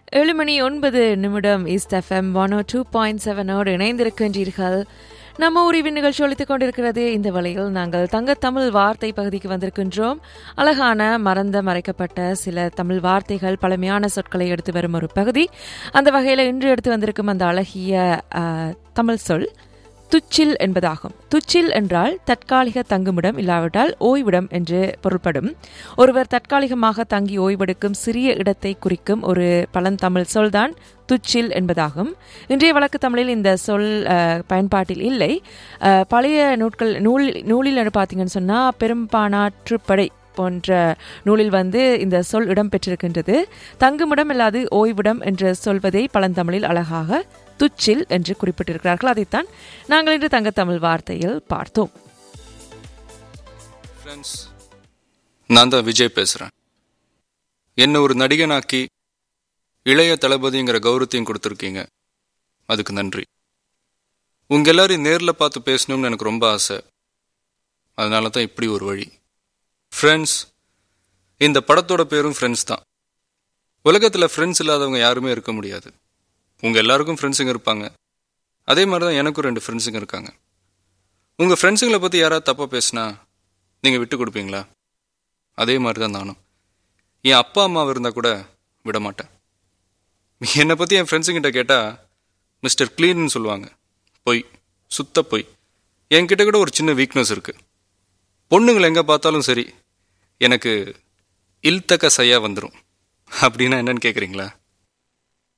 ஏழு மணி ஒன்பது நிமிடம் east FM one O two point செவனோடு இணைந்திருக்கின்றீர்கள் நம்ம உரிவின் நிகழ்ச்சி ஒழித்துக் கொண்டிருக்கிறது இந்த வழியில் நாங்கள் தங்கத்தமிழ் வார்த்தை பகுதிக்கு வந்திருக்கின்றோம் அழகான மறந்த மறைக்கப்பட்ட சில தமிழ் வார்த்தைகள் பழமையான சொற்களை எடுத்து வரும் ஒரு பகுதி அந்த வகையில் இன்று எடுத்து வந்திருக்கும் அந்த அழகிய அஹ், தமிழ் சொல் துச்சில் என்பதாகும் துச்சில் என்றால் தற்காலிக தங்குமிடம் இல்லாவிட்டால் ஓய்விடம் என்று பொருள்படும் ஒருவர் தற்காலிகமாக தங்கி ஓய்வெடுக்கும் சிறிய இடத்தை குறிக்கும் ஒரு பழந்தமிழ் சொல்தான் துச்சில் என்பதாகும் இன்றைய வழக்கு தமிழில் இந்த சொல் அஹ், பயன்பாட்டில் இல்லை அஹ், பழைய நூட்கள் நூல் நூலில் பார்த்தீங்கன்னு சொன்னால் பெரும்பானாற்றுப்படை போன்ற நூலில் வந்து இந்த சொல் இடம்பெற்றிருக்கின்றது தங்குமிடம் இல்லாது ஓய்விடம் என்று சொல்வதை பழந்தமிழில் அழகாக துச்சில் என்று குறிப்பிட்டிருக்கிறார்கள் அதைத்தான் நாங்கள் இன்று தங்கத்தமிழ் வார்த்தையில் பார்த்தோம் ஃப்ரெண்ட்ஸ் நான் தான் விஜய் பேசுகிறேன் என்னை ஒரு நடிகனாக்கி இளைய தளபதிங்கிற கௌரவத்தையும் கொடுத்துருக்கீங்க அதுக்கு நன்றி உங்க எல்லாரையும் நேரில் பார்த்து பேசணும்னு எனக்கு ரொம்ப ஆசை அதனால தான் இப்படி ஒரு வழி ஃப்ரெண்ட்ஸ் இந்த படத்தோட பேரும் ஃப்ரெண்ட்ஸ் தான் உலகத்தில் ஃப்ரெண்ட்ஸ் இல்லாதவங்க யாருமே இருக்க முடியாது உங்கள் எல்லாருக்கும் ஃப்ரெண்ட்ஸுங்க இருப்பாங்க அதே மாதிரி தான் எனக்கும் ரெண்டு ஃப்ரெண்ட்ஸுங்க இருக்காங்க உங்கள் ஃப்ரெண்ட்ஸுங்களை பற்றி யாராவது தப்பாக பேசுனா நீங்கள் விட்டு கொடுப்பீங்களா அதே மாதிரி தான் நானும் என் அப்பா அம்மாவை இருந்தால் கூட விட மாட்டேன் என்னை பற்றி என் ஃப்ரெண்ட்ஸுங்கிட்ட கேட்டால் மிஸ்டர் க்ளீன்னு சொல்லுவாங்க பொய் சுத்த பொய் என்கிட்ட கூட ஒரு சின்ன வீக்னஸ் இருக்குது பொண்ணுங்களை எங்கே பார்த்தாலும் சரி எனக்கு இல்தக்க சையா வந்துடும் அப்படின்னா என்னன்னு கேட்குறீங்களா